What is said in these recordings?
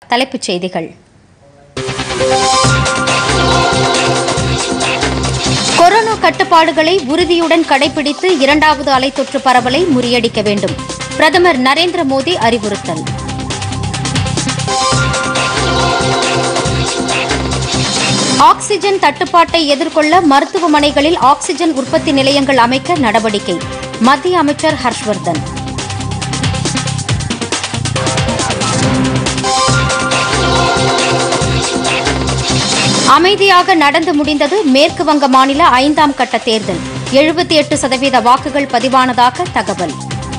தலைப்புச் செய்திகள் கொரோனா கட்டுப்பாடுகளை உறுதியுடன் கடைபிடித்து இரண்டாவது அலை தொற்று பரவலை முறியடிக்க வேண்டும் பிரதமர் நரேந்திர மோடி அறிவுறுத்தல் ஆக்ஸிஜன் தட்டுப்பாட்டை எதிர்கொள்ள மருத்துவமனைகளில் ஆக்ஸிஜன் உற்பத்தி நிலையங்கள் அமைக்க நடவடிக்கை மத்திய அமைச்சர் ஹர்ஷ்வர்தன் அமைதியாக நடந்து முடிந்தது மேற்கு வங்க மாநில ஐந்தாம் கட்ட தேர்தல் எழுபத்தி எட்டு சதவீத வாக்குகள் பதிவானதாக தகவல்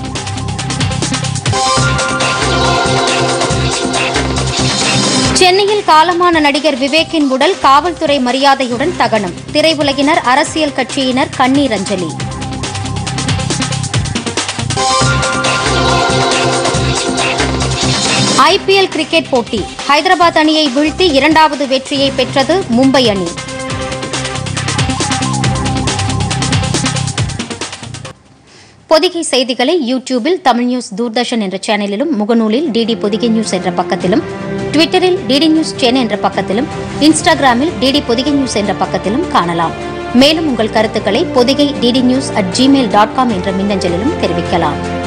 சென்னையில் காலமான நடிகர் விவேக்கின் உடல் காவல்துறை மரியாதையுடன் தகனம் திரையுலகினர் அரசியல் கட்சியினர் கண்ணீர் அஞ்சலி ஐபிஎல் கிரிக்கெட் போட்டி ஹைதராபாத் அணியை வீழ்த்தி இரண்டாவது வெற்றியை பெற்றது மும்பை அணி பொதிகை செய்திகளை யூடியூபில் தமிழ் நியூஸ் தூர்தர்ஷன் என்ற சேனலிலும் முகநூலில் டிடி பொதிகை நியூஸ் என்ற பக்கத்திலும் ட்விட்டரில் டிடி நியூஸ் சென்னை என்ற பக்கத்திலும் இன்ஸ்டாகிராமில் டிடி பொதிகை நியூஸ் என்ற பக்கத்திலும் காணலாம் மேலும் உங்கள் கருத்துக்களை Podhigai DD news at Gmail dot com என்ற மின்னஞ்சலிலும் தெரிவிக்கலாம்